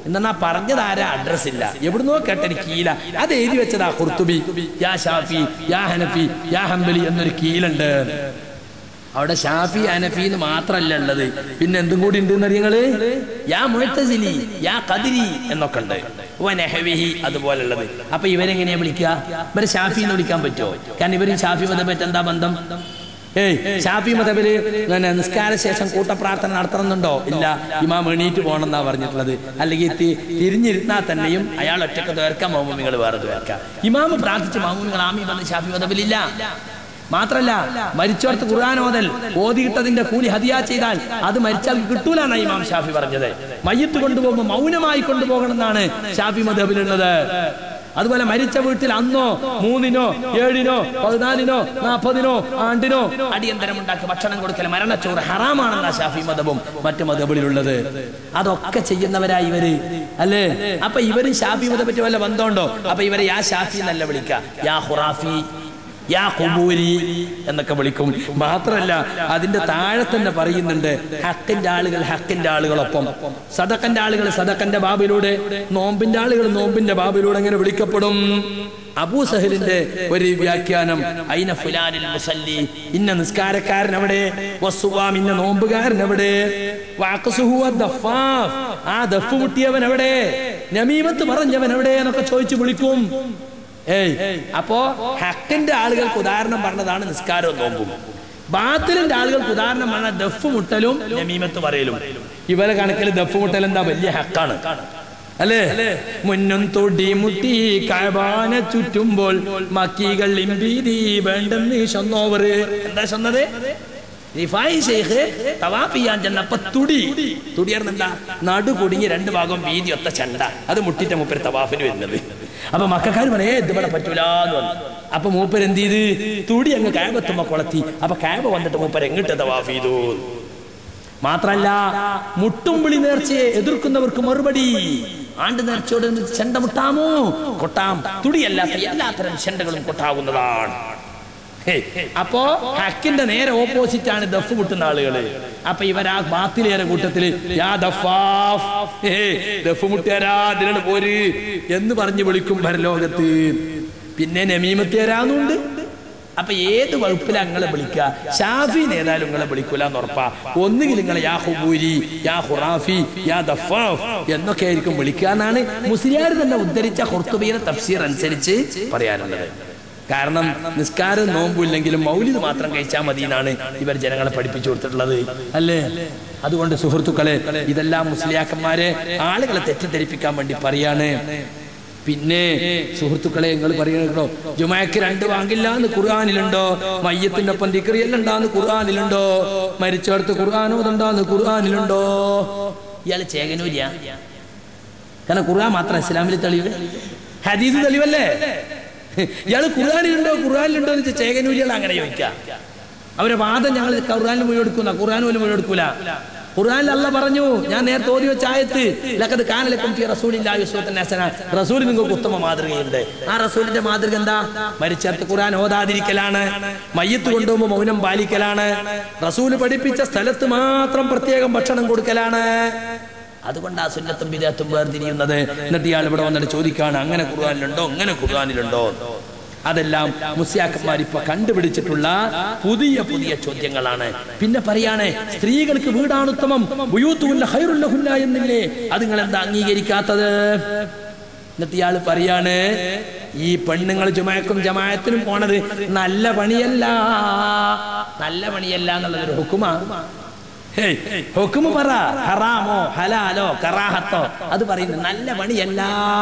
എന്നാ പറഞ്ഞത് ആരാ അഡ്രസ് ഇല്ല എവിടുന്നോ കേട്ടൊരു കീല അത് എഴുതി വെച്ചതാ കുർത്തുബി യാ ഷാഫി യാ ഹനഫി യാ ഹംബലി എന്നൊരു കീലുണ്ട് അവിടെ ഷാഫി അനഫി എന്ന് മാത്രല്ല ഉള്ളത് പിന്നെ എന്തും കൂടി ഉണ്ട് നിങ്ങള് യാ മുഴത്തസിലി യാ കദിരി എന്നൊക്കെ ഉണ്ട് വനഹവിഹി അതുപോലുള്ളത് അപ്പൊ ഇവരെങ്ങനെയാ വിളിക്കുക ഇവരെ ഷാഫി എന്ന് വിളിക്കാൻ പറ്റുമോ കാരണം ഇവരും ഷാഫി മതമായിട്ട് എന്താ ബന്ധം ഏയ് ഷാഫി മതബില് പിന്നെ നിസ്കാര ശേഷം കൂട്ടപ്രാർത്ഥന നടത്തണമെന്നുണ്ടോ ഇല്ല ഇമാം എണീറ്റ് പോകണം എന്നാ പറഞ്ഞിട്ടുള്ളത് അല്ലെങ്കിൽ തി- തിരിഞ്ഞിരുന്നാൽ തന്നെയും അയാൾ ഒറ്റക്ക് തീർക്കാം മൗമികൾ വേറെ തീർക്കാം ഇമാമ് പ്രാർത്ഥിച്ച് മൗമികൾ ആമി വന്ന് ഷാഫി മതബിലില്ല മാത്രല്ല മരിച്ചോർത്ത് ഖുർആൻ ഓതൽ ഓതിയിട്ടതിന്റെ കൂലി ഹദിയ ചെയ്താൽ അത് മരിച്ചാൽ കിട്ടൂല എന്നാണ് ഇമാം ഷാഫി പറഞ്ഞത് മയ്യത്ത് കൊണ്ടുപോകുമ്പോൾ മൗനമായി കൊണ്ടുപോകണം എന്നാണ് ഷാഫി മധബിലുള്ളത് അതുപോലെ മരിച്ച വീട്ടിൽ അന്നോ മൂന്നിനോ ഏഴിനോ പതിനാലിനോ നാൽപ്പതിനോ ആണ്ടിനോ അടിയന്തരം ഉണ്ടാക്കി ഭക്ഷണം കൊടുക്കൽ മരണച്ചോറ് ഹറാമാണെന്ന ഷാഫി മതവും മറ്റു മതബിലുള്ളത് അതൊക്കെ ചെയ്യുന്നവരായി ഇവര് അല്ലേ അപ്പൊ ഇവരും ഷാഫി മതം പറ്റി വല്ല ബന്ധമുണ്ടോ അപ്പൊ ഇവരെ യാ ഷാഫി എന്നല്ല വിളിക്ക യാ ഹുറാഫി യാ കുബൂരി എന്നൊക്കെ വിളിക്കും മാത്രമല്ല അതിന്റെ താഴെ തന്നെ പറയുന്നുണ്ട് ഹക്കിന്റെ ആളുകൾ ഹക്കിന്റെ ആളുകളൊപ്പം സദക്കന്റെ ആളുകൾ സദക്കന്റെ ബാബിലൂടെ നോമ്പിന്റെ ആളുകൾ നോമ്പിന്റെ ബാബിലൂടെ അങ്ങനെ വിളിക്കപ്പെടും അബൂ സഹലിന്റെ ഒരു വ്യാഖ്യാനം ഐന ഫുലാനിൽ മുസല്ലി ഇന്ന നിസ്കാരക്കാരൻ എവിടെ വസ്സുവാം ഇന്ന നോമ്പുകാരൻ എവിടെ വാക്കസുഹു ദഫാഫ് ആ ദഫ് മുട്ടിയവൻ എവിടെ നമീമത്ത് പറഞ്ഞവൻ എവിടെ എന്നൊക്കെ ചോദിച്ചു വിളിക്കും ഏയ് അപ്പോ ഹക്കിന്റെ ആളുകൾക്ക് ഉദാഹരണം പറഞ്ഞതാണ് നിസ്കാരവും നോമ്പും ബാത്തിലിന്റെ ആളുകൾക്ക് ഉദാഹരണം പറഞ്ഞ ദഫ് മുട്ടലും നമീമത്ത് പറയലും ഇവരെ കണക്കിൽ ദഫ് മുട്ടൽ എന്താ വലിയ ഹക്കാണ് അല്ലേ മുന്നും തൊടി മുട്ടി കഴബാന ചുറ്റുമ്പോൾ മക്കികൾ ഇമ്പീതി വേണ്ടെന്ന് ചൊന്നോവറ് എന്താ ചൊന്നത് റിഫായി ഷെയ്ഖ് തവാഫ് ചെയ്യാൻ ചെന്നപ്പോ തുടി തുടിയാർന്ന് എന്താ നടു കുടുങ്ങി രണ്ട് ഭാഗം വീതി ഒത്ത ചണ്ട അത് മുട്ടിട്ട മൂപ്പര് തവാഫിന് വരുന്നത് അപ്പൊ മക്കാർ പറയേ ഇത് ഇവിടെ പറ്റൂലെന്ന് പറഞ്ഞു അപ്പൊ മൂപ്പര് എന്ത് ചെയ്ത് തുടി അങ്ങ് കായബത്തുമ്പോ കൊളത്തി അപ്പൊ കായബ വന്നിട്ട് മൂപ്പര് എങ്ങിട്ട് തവാഫ് ചെയ്തു മാത്രല്ല മുട്ടുംവിളി നേർച്ചയെ എതിർക്കുന്നവർക്ക് മറുപടി ആണ്ട് നേർച്ചയോട് ചെണ്ട മുട്ടാമോ കൊട്ടാം തുടിയല്ലാത്ത എല്ലാത്തരം ചെണ്ടകളും കൊട്ടാവുന്നതാണ് ഹേയ്, അപ്പോ ഹക്കിന്റെ നേരെ ഓപ്പോസിറ്റ് ആണ് ദഫ് മുട്ടുന്ന ആളുകള് അപ്പൊ ഇവരാ ബാത്തിലേറെ കൂട്ടത്തില് യാ ദഫാഫ് ഹേയ്, ദഫ് മുട്ടുകാരാ ഇതിനാണ് പോര് എന്ന് പറഞ്ഞ് വിളിക്കും പരലോകത്ത് പിന്നെ നമീമത്തേരാന്നുണ്ട് അപ്പൊ ഏത് വകുപ്പിലാ നിങ്ങളെ വിളിക്കുക ഷാഫി ഏതായാലും നിങ്ങളെ വിളിക്കൂല എന്ന് ഉറപ്പാ ഒന്നുകിൽ നിങ്ങൾ യാ ഹുബൂരി യാ ഹുറാഫി യാ ദഫാഫ് എന്നൊക്കെ ആയിരിക്കും വിളിക്കുക എന്നാണ് മുസ്ലിയാർ തന്നെ ഉദ്ധരിച്ച ഹുർത്തുബിയുടെ തഫ്സീർ അനുസരിച്ച് പറയാനുള്ളത് കാരണം നിസ്കാരം നോമ്പും ഇല്ലെങ്കിലും മൗലിദ് മാത്രം കഴിച്ചാൽ മതി എന്നാണ് ഇവർ ജനങ്ങളെ പഠിപ്പിച്ചു കൊടുത്തിട്ടുള്ളത് അല്ലേ അതുകൊണ്ട് സുഹൃത്തുക്കളെ ഇതെല്ലാം മുസ്ലിയാക്കന്മാരെ ആളുകളെ തെറ്റിദ്ധരിപ്പിക്കാൻ വേണ്ടി പറയാണ് പിന്നെ സുഹൃത്തുക്കളെ നിങ്ങൾ പറയണോ ജുമാക്ക് രണ്ട് വാങ്ങില്ല എന്ന് ഖുർആാനിലുണ്ടോ മയ്യത്തിന്റെ ഒപ്പം ദിക്റിയെല്ലാം ഉണ്ടാന്ന് ഖുർആാനിലുണ്ടോ മരിച്ചോടത്ത് ഖുർആാനോതുണ്ടാന്ന് ഖുർആാനിലുണ്ടോ ഇയാള് ചേകനൂരിയാ കാരണം ഖുർആൻ മാത്രം ഇസ്ലാമിൽ തെളിവ് ഹദീസ് തെളിവല്ലേ ഇയാള് ഖുർആാനിലുണ്ടോ ഖുർആാനിലുണ്ടോ എന്ന് വെച്ചാൽ ചേകനൂരികൾ അങ്ങനെ ചോദിക്കാം അവരെ വാദം ഞങ്ങൾ ഖുർആാനിൽ മുഴുവൻ എടുക്കുന്ന ഖുർആൻ പോലും മുഴുവൻ എടുക്കൂല ഖുർആനിൽ അല്ല പറഞ്ഞു ഞാൻ നേരത്തെ ഓതി വെച്ച ആയത്ത് ലക്കത് കാനലക്കും ഫി റസൂലില്ലാഹി ഉസ്വത്തുൻ ഹസന റസൂൽ നിങ്ങൾക്ക് ഉത്തമ മാതൃകയുണ്ട് ആ റസൂലിന്റെ മാതൃക എന്താ മരിച്ചേർത്ത് ഖുർആൻ ഓതാതിരിക്കലാണ് മയ്യത്ത് കൊണ്ടുപോകുമ്പോൾ മൗനം പാലിക്കലാണ് റസൂല് പഠിപ്പിച്ച സ്ഥലത്ത് മാത്രം പ്രത്യേകം ഭക്ഷണം കൊടുക്കലാണ് അതുകൊണ്ട് ആ സുന്നത്തും വിദഗ്ധത്തും വേർതിരിയുന്നത് എന്നിട്ട് ഇയാൾ ഇവിടെ വന്നിട്ട് ചോദിക്കാണ് അങ്ങനെ ഖുർആനിലുണ്ടോ അങ്ങനെ ഖുർആനിലുണ്ടോ അതെല്ലാം മുസ്യാക്കന്മാർ ഇപ്പൊ കണ്ടുപിടിച്ചിട്ടുള്ള പുതിയ പുതിയ ചോദ്യങ്ങളാണ് പിന്നെ പറയാണ് സ്ത്രീകൾക്ക് വീടാണ് ഉത്തമം ബുയൂത്തുല്ല ഹൈറുല്ലഹുന്ന എന്നില്ലേ അത് നിങ്ങൾ എന്താ അംഗീകരിക്കാത്തത് എന്നിട്ട് ഇയാള് പറയാണ് ഈ പെണ്ണുങ്ങൾ ജുമാക്കും ജമായത്തിനും പോണത് നല്ല പണിയല്ല നല്ല പണിയല്ല എന്നുള്ളത് ഒരു ഹുക്കുമാണ് ഹേയ്, ഹുക്കുമ് പറ ഹറാമോ ഹലാലോ കറാഹത്തോ അത് പറയുന്നത് നല്ല പണിയല്ല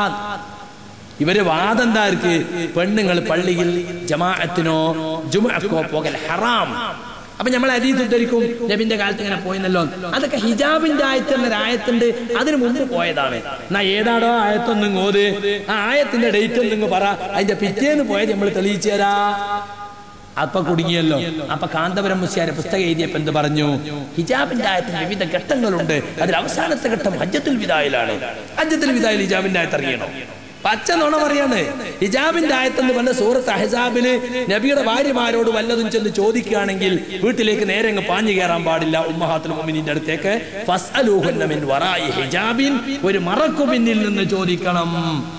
ഇവര് വാദം എന്താർക്ക് പെണ്ണുങ്ങൾ പള്ളിയിൽ ജമാഅത്തിനോ ജുമഅക്കോ പോകൽ ഹറാം അപ്പൊ നമ്മൾ അതീത് ഉദ്ധരിക്കും നബിന്റെ കാലത്ത് ഇങ്ങനെ പോയെന്നല്ലോ അതൊക്കെ ഹിജാബിന്റെ ആയത്തിന്റെ ഒരു ആയത്തുണ്ട് അതിന് മുമ്പ് പോയതാണ് എന്നാ ഏതാടോ ആയത്തൊന്നും ഓത് ആ ആയത്തിന്റെ ഡേറ്റ് ഒന്നും പറ അതിന്റെ പിറ്റേന്ന് പോയത് നമ്മൾ തെളിയിച്ചു തരാ അപ്പൊ കുടുങ്ങിയല്ലോ അപ്പൊ കാന്തപുരം മുസ്യാരെ പുസ്തകം എഴുതിയപ്പോ എന്ത് പറഞ്ഞു ഹിജാബിന്റെ ആയത്തിൽ വിവിധ ഘട്ടങ്ങളുണ്ട് അതിൽ അവസാനത്തെ ഘട്ടം ഹജ്ജത്തുൽ വിദായിലാണ് ഹജ്ജത്തുൽ വിദായിൽ ഹിജാബിന്റെ ആയത്ത് ഇറങ്ങിയണോ പച്ച നുണ പറയാണ് ഹിജാബിന്റെ ആയത്തെന്ന് പറഞ്ഞ സൂറത്ത് അഹസാബില് നബിയുടെ ഭാര്യമാരോട് വല്ലതും ചെന്ന് ചോദിക്കുകയാണെങ്കിൽ വീട്ടിലേക്ക് നേരെ അങ്ങ് പാഞ്ഞു കയറാൻ പാടില്ല ഉമ്മഹാത്തുൽ മുഅ്മിനീന്റെ അടുത്തേക്ക് ഫസ്അലൂഹുന്ന മിൻ വറായി ഹിജാബിൻ ഒരു മറക്കു പിന്നിൽ നിന്ന് ചോദിക്കണം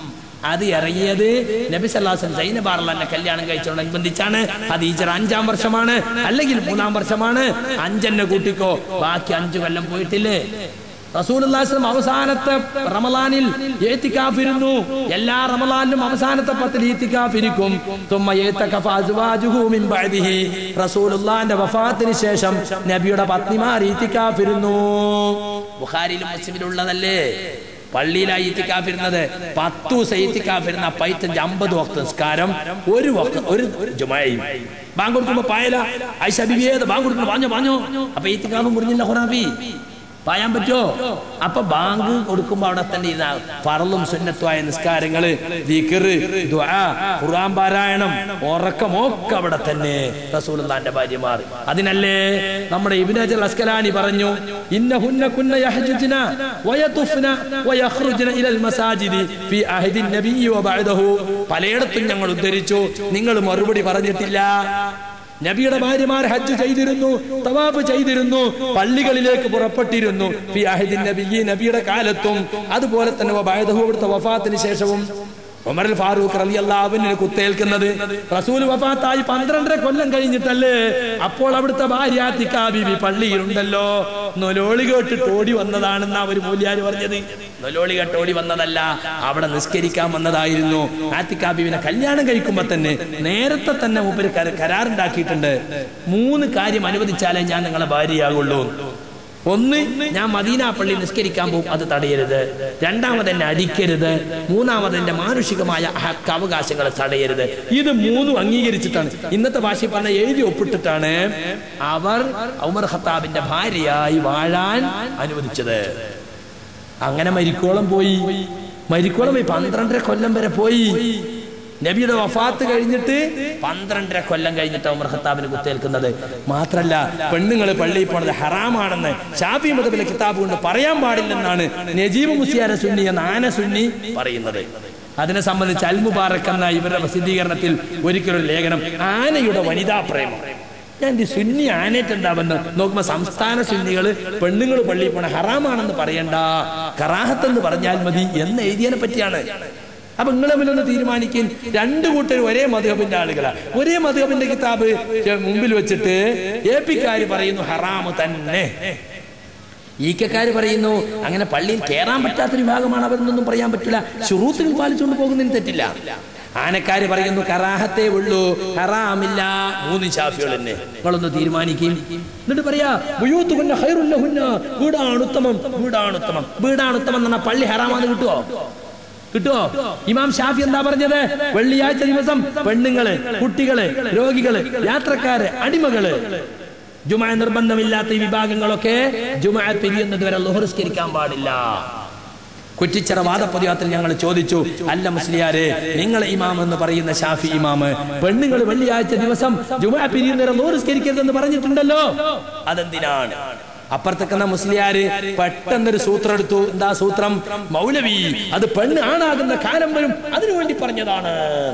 അത് ഇറങ്ങിയത് നബി സല്ലാസം സൈനബാറിലെ കല്യാണം കഴിച്ചോടനുബന്ധിച്ചാണ് അത് ഈച്ചർ അഞ്ചാം വർഷമാണ് അല്ലെങ്കിൽ മൂന്നാം വർഷമാണ് അഞ്ചെന്നെ കൂട്ടിക്കോ ബാക്കി അഞ്ചു കൊല്ലം പോയിട്ടില്ലേ റസൂലുള്ളാഹിസ്ലം അവസാനത്തെ റമലാനിൽ ഏത്തിക്കാഫിരുന്നു എല്ലാ റമലാനിലും അവസാനത്തെ പത്തിൽ ഈത്തിക്കാഫിരിക്കും തുമ്മ ഏത്തക്കഫ അസ്വാജുഹു മിൻ ബഅദിഹി റസൂലുള്ളാഹിന്റെ വഫാത്തിന് ശേഷം നബിയുടെ പത്നിമാർ ഈത്തിക്കാഫിരുന്നു ബുഖാരിയിലും മുസ്ലിമിലും ഉള്ളതല്ലേ പള്ളിയിലായി ഇത്തിക്കാഫിരുന്നത് പത്തു ദിവസം ഇത്തിക്കാഫിരുന്ന പൈത്തഞ്ച് അമ്പത് വക്ത നിസ്കാരം ഒരു വക്ത ഒരു ജുമയും ബാങ്ക് കൊടുക്കുമ്പോ പായല ഐഷ ബിബിയേത് ബാങ്ക് കൊടുക്കുന്നു പാഞ്ഞോ പാഞ്ഞോ അപ്പൊ ഇത്തിക്കാഫും മുറിഞ്ഞില്ല ഖുറാബി പായാൻ പറ്റോ അപ്പൊ ബാങ്ക് കൊടുക്കുമ്പോ അവിടെ തന്നെ ഇരുന്ന ഫറലും സുന്നത്തുമായ നിസ്കാരങ്ങള് ദിക്റ് ദുആ ഖുർആൻ പാരായണം ഉറക്കം ഒക്കെ അവിടെ തന്നെ റസൂലുള്ളാന്റെ ഭാര്യമാർ അതിനല്ലേ നമ്മുടെ ഇബ്നു ഹജർ അസ്കലാനി പറഞ്ഞു ഇന്നഹുന്ന കുന്ന യഹ്ജുജ്ന വയതുഫ്ന വയഖ്റുജ്ന ഇലൽ മസാജിദി ഫി അഹദി നബിയ്യി വബഅദഹു പലയിടത്തും ഞങ്ങൾ ഉദ്ധരിച്ചു നിങ്ങൾ മറുപടി പറഞ്ഞിട്ടില്ല നബിയുടെ ഭാര്യമാർ ഹജ്ജ് ചെയ്തിരുന്നു തവാഫ് ചെയ്തിരുന്നു പള്ളികളിലേക്ക് പുറപ്പെട്ടിരുന്നു ഫി അഹദിൻ നബിയ്യി നബിയുടെ കാലത്തും അതുപോലെ തന്നെ വബഅദഹു അവിടുത്തെ വഫാത്തിന് ശേഷവും ഉമർ ഫാറൂഖ് റലി അള്ളാഹുവിന് കുത്തേൽക്കുന്നത് റസൂൽ വഫാത്തായി പന്ത്രണ്ടര കൊല്ലം കഴിഞ്ഞിട്ടല്ലേ അപ്പോൾ അവിടുത്തെ ഭാര്യ തിക്കാബിബി പള്ളിയിലുണ്ടല്ലോ നൊലോളി കേട്ടിട്ട് ഓടി വന്നതാണെന്നാ ഒരു മൂല്യാര് പറഞ്ഞത് നൊലോളി കേട്ട് ഓടി വന്നതല്ല അവിടെ നിസ്കരിക്കാൻ വന്നതായിരുന്നു ആത്തിക്കാബിബിനെ കല്യാണം കഴിക്കുമ്പോ തന്നെ നേരത്തെ തന്നെ മൂപ്പര് കര- കരാറുണ്ടാക്കിയിട്ടുണ്ട് മൂന്ന് കാര്യം അനുവദിച്ചാലേ ഞാൻ നിങ്ങളെ ഭാര്യയാകുള്ളൂ ഒന്ന് ഞാൻ മദീന പള്ളി നിസ്കരിക്കാൻ പോകും അത് തടയരുത് രണ്ടാമത് എന്നെ അടിക്കരുത് മൂന്നാമത് എന്റെ മാനുഷികമായ ഹക്ക് അവകാശങ്ങളെ തടയരുത് ഇത് മൂന്നും അംഗീകരിച്ചിട്ടാണ് ഇന്നത്തെ ഭാഷയിൽ പറഞ്ഞ എഴുതി ഒപ്പിട്ടിട്ടാണ് അവർ ഉമർ ഖത്താബിന്റെ ഭാര്യയായി വാഴാൻ അനുവദിച്ചത് അങ്ങനെ മരിക്കോളം പോയി മരിക്കോളം പോയി പന്ത്രണ്ടര കൊല്ലം വരെ പോയി നബിയുടെ വഫാത്ത് കഴിഞ്ഞിട്ട് പന്ത്രണ്ടര കൊല്ലം കഴിഞ്ഞിട്ട് ഉമർ ഖത്താബിന് കുത്തേൽക്കുന്നത് മാത്രല്ല പെണ്ണുങ്ങൾ പള്ളിയിൽ പോണത് ഹറാമാണെന്ന് ഷാഫി മതബിലെ കിതാബ് കൊണ്ട് പറയാൻ പാടില്ലെന്നാണ് നജീബ് മുസിയാര സുന്നി എന്ന ആന സുന്നി പറയുന്നത് അതിനെ സംബന്ധിച്ച് അൽ മുബാറക് എന്ന ഇവരുടെ പ്രസിദ്ധീകരണത്തിൽ ഒരിക്കലൊരു ലേഖനം ആനയുടെ വനിതാ പ്രേമം ഞാൻ ഈ സുന്നി ആനേറ്റുണ്ടാവുന്ന നോക്കുമ്പോ സംസ്ഥാന സുന്നികള് പെണ്ണുങ്ങൾ പള്ളിയിൽ പോണ ഹറാമാണെന്ന് പറയണ്ട കറാഹത്തെന്ന് പറഞ്ഞാൽ മതി എന്ന് എഴുതിയതിനെ പറ്റിയാണ് അപ്പൊ നിങ്ങൾ തമ്മിലൊന്ന് തീരുമാനിക്കും രണ്ടു കൂട്ടർ ഒരേ മധുഹബിന്റെ ആളുകളാ ഒരേ മധുഹബിന്റെ കിതാബ് മുമ്പിൽ വെച്ചിട്ട് എ പിക്കാര് പറയുന്നു ഹറാമ് തന്നെ ഈക്കക്കാര് പറയുന്നു അങ്ങനെ പള്ളിയിൽ കയറാൻ പറ്റാത്തൊരു വിഭാഗമാണ് അവരെന്നൊന്നും പറയാൻ പറ്റില്ല ഷുറൂത്തുകൾ പാലിച്ചുകൊണ്ട് പോകുന്നതിന് തെറ്റില്ല ആനക്കാര് പറയുന്നു കറാഹത്തേ ഉള്ളൂ ഹറാമില്ല മൂന്ന് ഷാഫികൾ തന്നെ നിങ്ങളൊന്ന് തീരുമാനിക്കും എന്നിട്ട് പറയാ ബുയൂത്തുഹുന്ന ഖൈറുല്ലഹുന്ന. വീടാണ് ഉത്തമം വീടാണ് ഉത്തമം വീടാണ് ഉത്തമം എന്ന് പറഞ്ഞാൽ പള്ളി ഹറാമാന്ന് കിട്ടുമോ കിട്ടുമോ ഇമാം ഷാഫി എന്താ പറഞ്ഞത് വെള്ളിയാഴ്ച ദിവസം പെണ്ണുങ്ങള് കുട്ടികള് രോഗികള് യാത്രക്കാര് അടിമകള് ജുമ നിർബന്ധമില്ലാത്ത ഈ വിഭാഗങ്ങളൊക്കെ ജുമ പിരിയുന്നത് വരെ ലോഹറിസ്കരിക്കാൻ പാടില്ല കുറ്റിച്ചിറ വാദപതിവാത്തിൽ ഞങ്ങൾ ചോദിച്ചു അല്ല മുസ്ലിയാരെ നിങ്ങൾ ഇമാം എന്ന് പറയുന്ന ഷാഫി ഇമാമ് പെണ്ണുങ്ങൾ വെള്ളിയാഴ്ച ദിവസം ജുമ പിരിയുന്നവരെ ലോഹറിസ്കരിക്കരുതെന്ന് പറഞ്ഞിട്ടുണ്ടല്ലോ അതെന്തിനാണ് അപ്പുറത്തേക്കുന്ന മുസ്ലിയാര് പെട്ടെന്നൊരു സൂത്രം എടുത്തു എന്താ സൂത്രം മൗലവി അത് പെണ്ണ് ആണാകുന്ന കാലം വരും അതിനു വേണ്ടി പറഞ്ഞതാണ്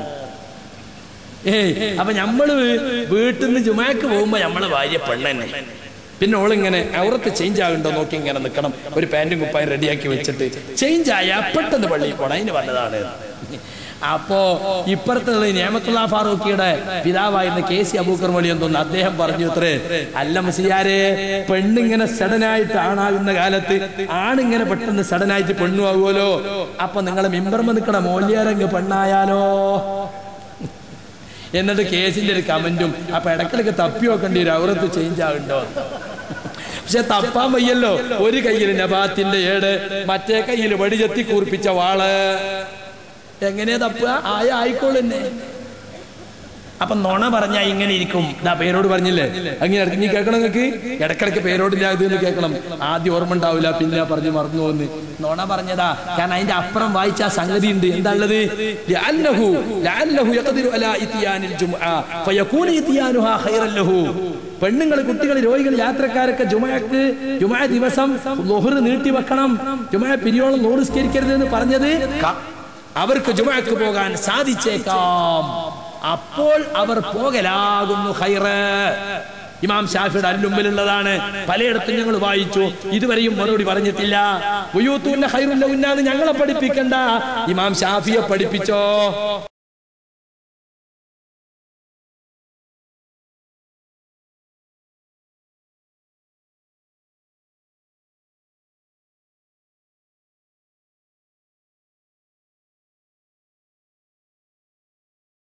ഏയ് അപ്പൊ നമ്മള് വീട്ടിൽ നിന്ന് ജുമാക്ക് പോകുമ്പോ നമ്മളെ ഭാര്യ പെണ്ണെന്നെ പിന്നെ ഓളിങ്ങനെ ഔറത്ത് ചേഞ്ച് ആകുണ്ടോ നോക്കി ഇങ്ങനെ നിൽക്കണം ഒരു പാന്റും കുപ്പായും റെഡിയാക്കി വെച്ചിട്ട് ചേഞ്ച് ആയ പെട്ടെന്ന് പള്ളിയിൽ പോണം അതിന് വന്നതാണ് അപ്പോ ഇപ്പുറത്തുള്ള നിയമത്തുള്ള ഫാറൂഖിയുടെ പിതാവായിരുന്ന കെ സി അബൂക്കർ മൊഴി തോന്നുന്നു അദ്ദേഹം പറഞ്ഞു അത്രേ അല്ല മുസ്ലിയാരെ പെണ്ണിങ്ങനെ സഡനായിട്ട് ആണാകുന്ന കാലത്ത് ആണിങ്ങനെ പെട്ടെന്ന് സഡനായിട്ട് പെണ്ണുമാകുമല്ലോ അപ്പൊ നിങ്ങൾ മിമ്പർമ നിൽക്കണ മോല്യാരംഗ് പെണ്ണായാലോ എന്നിട്ട് കേസിന്റെ ഒരു കമന്റും അപ്പൊ ഇടക്കിടക്ക് തപ്പി നോക്കേണ്ടി ഒരു ഔറത്ത് ചേഞ്ച് ആകുണ്ടോ പക്ഷെ തപ്പാൻ വയ്യല്ലോ ഒരു കയ്യിൽ നബാത്തിന്റെ ഏട് മറ്റേ കയ്യിൽ വടിചെത്തി കൂർപ്പിച്ച വാള് എങ്ങനെയാ തപ്പുക ആയ ആയിക്കോളെന്നെ അപ്പൊ നുണ പറഞ്ഞാ ഇങ്ങനെ ഇരിക്കും ഇതാ പേരോട് പറഞ്ഞില്ലേ അങ്ങനെ ഇടയ്ക്ക് നീ കേൾക്കണം നിങ്ങൾക്ക് ഇടക്കിടക്ക് പേരോടില്ല ഇത് എന്ന് കേൾക്കണം ആദ്യം ഓർമ്മ ഉണ്ടാവില്ല പിന്നെ പറഞ്ഞു മറന്നു പോന്ന് നുണ പറഞ്ഞതാ കാരണം അതിന്റെ അപ്പുറം വായിച്ച ആ സംഗതി ഉണ്ട് എന്താ ഉള്ളത് ലഅല്ലഹു ലഅല്ലഹു യഖദിറു അലാ ഇത്യാനിൽ ജുംആ ഫയകൂന ഇത്യാനുഹാ ഖൈറൻ ലഹു പെണ്ണുങ്ങൾ കുട്ടികൾ രോഗികൾ യാത്രക്കാരൊക്കെ ജുമയക്ക് ജുമയ ദിവസം ലുഹർ നീട്ടി വെക്കണം ജുമയ പിരിയോളം നോറിസ്കരിക്കരുത് എന്ന് പറഞ്ഞത് ക- അവർക്ക് ജുമഅക്ക് പോകാൻ സാധിച്ചേക്കാം അപ്പോൾ അവർ പോകലാകുന്നു ഹൈറ് ഇമാം ഷാഫിയുടെ അല്ലുമ്പിലുള്ളതാണ് പലയിടത്തും ഞങ്ങൾ വായിച്ചു ഇതുവരെയും മറുപടി പറഞ്ഞിട്ടില്ല ഉയ്യൂത്തൂന്റെ ഹൈറുല്ല ഉന്നാന്ന് ഞങ്ങളെ പഠിപ്പിക്കണ്ട ഇമാം ഷാഫിയെ പഠിപ്പിച്ചോ